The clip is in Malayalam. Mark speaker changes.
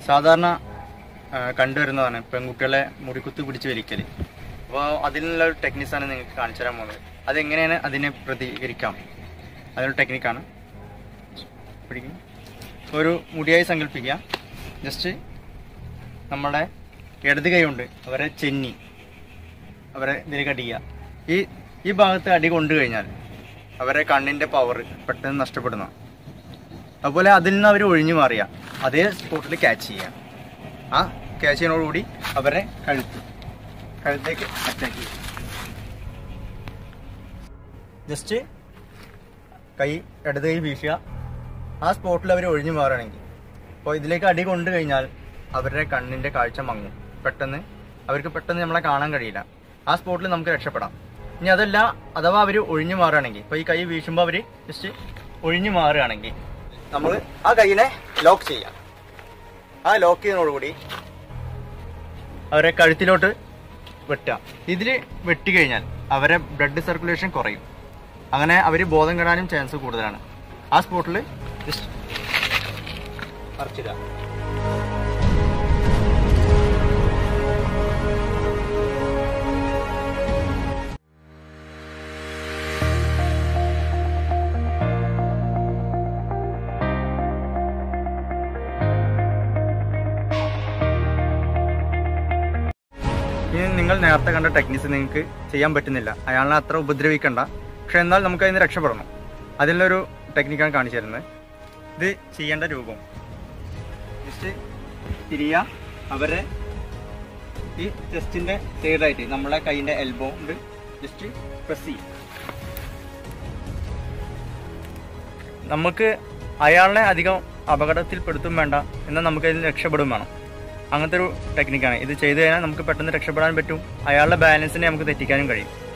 Speaker 1: സാധാരണ ആ, കണ്ടുവരുന്നതാണ് പെൺകുട്ടികളെ മുടിക്കുത്ത് പിടിച്ച് വലിക്കൽ അപ്പോൾ അതിനുള്ള ഒരു ടെക്നിക്സാണ് നിങ്ങൾക്ക് കാണിച്ചു തരാൻ പോകുന്നത് അതെങ്ങനെയാണ് അതിനെ പ്രതികരിക്കാം അതിനൊരു ടെക്നിക്കാണ് പിടിക്കും ഒരു മുടിയായി സങ്കല്പിക്കുക ജസ്റ്റ് നമ്മുടെ ഇടത് കൈ കൊണ്ട് അവരെ ചെന്നി അവരെ ഇതിലേക്ക് അടിക്കുക ഈ ഈ ഭാഗത്ത് അടി കൊണ്ടു കഴിഞ്ഞാൽ അവരെ കണ്ണിൻ്റെ പവർ പെട്ടെന്ന് നഷ്ടപ്പെടുന്ന അതുപോലെ അതിൽ നിന്ന് അവർ ഒഴിഞ്ഞു മാറിയ അതേ സ്പോട്ടിൽ ക്യാച്ച് ചെയ്യുക ആ ക്യാച്ച് ചെയ്യുന്നതോടുകൂടി അവരെ കഴുത്ത് കഴുത്തേക്ക് അറ്റാക്ക് ചെയ്യും ജസ്റ്റ് കൈ ഇടത് കൈ വീശുക ആ സ്പോട്ടിൽ അവർ ഒഴിഞ്ഞു മാറുകയാണെങ്കിൽ അപ്പോൾ ഇതിലേക്ക് അടി കൊണ്ടു കഴിഞ്ഞാൽ അവരുടെ കണ്ണിൻ്റെ കാഴ്ച മങ്ങും പെട്ടെന്ന് അവർക്ക് പെട്ടെന്ന് നമ്മളെ കാണാൻ കഴിയില്ല ആ സ്പോട്ടിൽ നമുക്ക് രക്ഷപ്പെടാം ഇനി അതല്ല അഥവാ അവർ ഒഴിഞ്ഞു മാറുകയാണെങ്കിൽ ഇപ്പോൾ ഈ കൈ വീശുമ്പോൾ അവർ ജസ്റ്റ് ഒഴിഞ്ഞു മാറുകയാണെങ്കിൽ നമ്മൾ ആ കൈയിനെ ലോക്ക് ചെയ്യാം ആ ലോക്ക് ചെയ്യുന്നതോടുകൂടി അവരെ കഴുത്തിലോട്ട് വെട്ടുക ഇതിൽ വെട്ടി കഴിഞ്ഞാൽ അവരെ ബ്ലഡ് സർക്കുലേഷൻ കുറയും അങ്ങനെ അവർ ബോധം കെടാനും ചാൻസ് കൂടുതലാണ് ആ സ്പോട്ടിൽ ജസ്റ്റ് മറിച്ചിടുക ഇനി നിങ്ങൾ നേരത്തെ കണ്ട ടെക്നിക്സ് നിങ്ങൾക്ക് ചെയ്യാൻ പറ്റുന്നില്ല അയാളെ അത്ര ഉപദ്രവിക്കണ്ട പക്ഷെ എന്നാൽ നമുക്ക് അതിന് രക്ഷപ്പെടണം അതിനുള്ളൊരു ടെക്നിക്കാണ് കാണിച്ചു തരുന്നത് ഇത് ചെയ്യേണ്ട രൂപം ജസ്റ്റ് തിരിയ അവരെ ഈ ചെസ്റ്റിന്റെ സൈഡായിട്ട് നമ്മളെ കൈയിന്റെ എൽബോ ഉണ്ട് ജസ്റ്റ് പ്രസ് ചെയ്യും നമുക്ക് അയാളെ അധികം അപകടത്തിൽപ്പെടുത്തും വേണ്ട എന്നാൽ നമുക്ക് അതിൽ രക്ഷപ്പെടും വേണം അങ്ങനത്തെ ഒരു ടെക്നിക്കാണ് ഇത് ചെയ്തു കഴിഞ്ഞാൽ നമുക്ക് പെട്ടെന്ന് രക്ഷപ്പെടാൻ പറ്റും അയാളുടെ ബാലൻസിനെ നമുക്ക് തെറ്റിക്കാനും കഴിയും